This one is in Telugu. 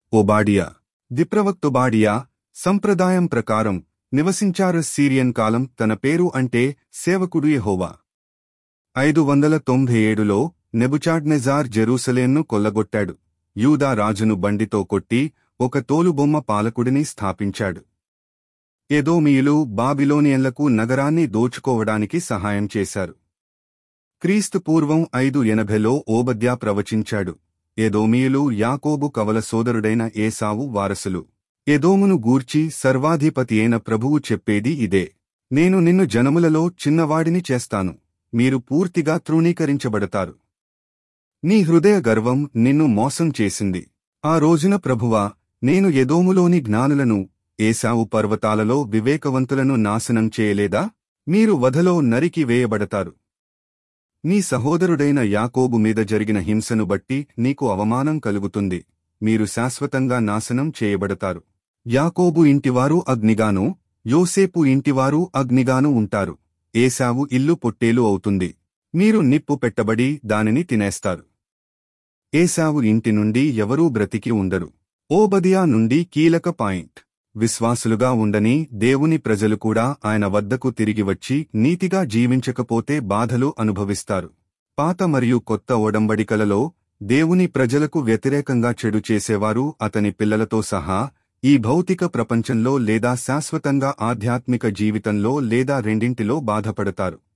ఒబాడియా దిప్రవక్తొబాడియా సంప్రదాయం ప్రకారం నివసించారు సీరియన్ కాలం తన పేరు అంటే సేవకుడు యెహోవా ఐదు వందల తొంభై ఏడులో నెబుచాడ్నెజార్ జెరూసలేంను కొల్లగొట్టాడు యూదా రాజును బండితో కొట్టి ఒక తోలుబొమ్మ పాలకుడిని స్థాపించాడు ఎదోమీయులు బాబిలోనియన్లకు నగరాన్ని దోచుకోవడానికి సహాయం చేశారు క్రీస్తు పూర్వం ఐదు ఎనభైలో ఓబద్యా ప్రవచించాడు ఎదోమీయులు యాకోబు కవల సోదరుడైన ఏసావు వారసులు ఎదోమును గూర్చి సర్వాధిపతి అయిన ప్రభువు చెప్పేది ఇదే నేను నిన్ను జనములలో చిన్నవాడిని చేస్తాను మీరు పూర్తిగా తృణీకరించబడతారు నీ హృదయ గర్వం నిన్ను మోసం చేసింది ఆ రోజున ప్రభువా నేను ఎదోములోని జ్ఞానులను ఏసావు పర్వతాలలో వివేకవంతులను నాశనం చేయలేదా మీరు వధలో నరికి వేయబడతారు నీ సహోదరుడైన యాకోబు మీద జరిగిన హింసను బట్టి నీకు అవమానం కలుగుతుంది మీరు శాశ్వతంగా నాశనం చేయబడతారు యాకోబు ఇంటివారు అగ్నిగాను యోసేపు ఇంటివారు అగ్నిగాను ఉంటారు ఏసావు ఇల్లు పొట్టేలు అవుతుంది మీరు నిప్పు పెట్టబడి దానిని తినేస్తారు ఏసావు ఇంటి నుండి ఎవరూ బ్రతికి ఉండరు ఓబదియా నుండి కీలక పాయింట్ విశ్వాసులుగా ఉండని దేవుని ప్రజలు కూడా ఆయన వద్దకు తిరిగి వచ్చి నీతిగా జీవించకపోతే బాధలు అనుభవిస్తారు పాత మరియు కొత్త ఒడంబడికలలో దేవుని ప్రజలకు వ్యతిరేకంగా చెడు చేసేవారు అతని పిల్లలతో సహా ఈ భౌతిక ప్రపంచంలో లేదా శాశ్వతంగా ఆధ్యాత్మిక జీవితంలో లేదా రెండింటిలో బాధపడతారు